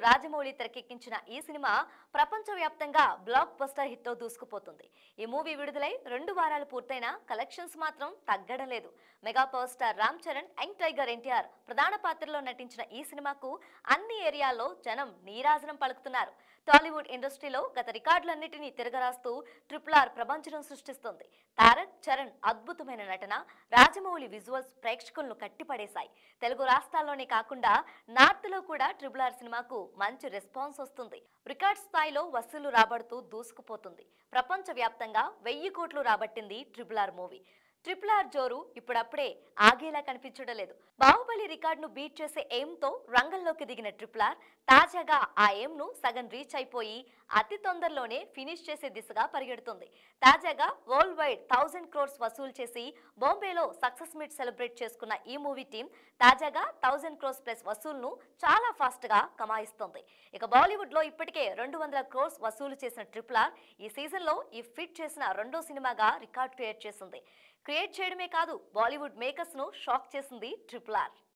రాజమౌళి తెరకెక్కించిన ఈ సినిమా ప్రపంచవ్యాప్తంగా బ్లాక్ బస్టర్ హిట్తో దూసుకుపోతుంది ఈ మూవీ విడుదలై రెండు వారాలు పూర్తయినా కలెక్షన్స్ మాత్రం తగ్గడం లేదు mega power star Ram Charan young tiger NTR ప్రధాన పాత్రలో నటించిన ఈ సినిమాకు అన్ని ఏరియాల్లో జనం నీరాజనం పలుకుతున్నారు టాలీవుడ్ ఇండస్ట్రీలో గత రికార్డులన్నిటినీ తిరగరాస్తూ ట్రిపుల్ ఆర్ ప్రపంచం సృష్టిస్తుంది తారక్ చరణ్ అద్భుతమైన నటన రాజమౌళి విజువల్స్ ప్రేక్షకులను కట్టిపడేశాయి తెలుగు రాష్ట్రాల్లోనే కాకుండా నార్త్ లో కూడా ట్రిపుల్ ఆర్ సినిమాకు మంచి రెస్పాన్స్ వస్తుంది రికార్డ్ స్థాయిలో వసూలు రాబడుతూ దూసుకుపోతుంది ప్రపంచ వ్యాప్తంగా వెయ్యి కోట్లు రాబట్టింది triple R movie triple R జోరు ఇప్పుడప్పుడే ఆగేలా కనిపించడం లేదు బాహుబలి రికార్డును బీట్ చేసే ఎయిమ్తో రంగంలోకి దిగిన ట్రిపుల్ ఆర్ తాజాగా ఆ ఎయిమ్ను సగం రీచ్ అయిపోయి అతి తొందరలోనే ఫినిష్ చేసే దిశగా పరిగెడుతుంది తాజాగా వరల్డ్ వైడ్ థౌజండ్ క్రోర్స్ వసూలు చేసి బాంబేలో సక్సెస్ మీట్ సెలబ్రేట్ చేసుకున్న ఈ మూవీ టీం తాజాగా థౌజండ్ క్రోర్స్ ప్లస్ వసూలును చాలా ఫాస్ట్ గా కమాయిస్తోంది ఇక బాలీవుడ్ లో ఇప్పటికే రెండు వందల క్రోర్స్ వసూలు చేసిన ట్రిపుల్ ఆర్ ఈ సీజన్ లో ఈ ఫిట్ చేసిన రెండో సినిమాగా రికార్డ్ క్రియేట్ చేసింది క్రియేట్ చేయడమే కాదు బాలీవుడ్ మేకర్స్ ను షాక్ చేసింది ట్రిపుల్ ఆర్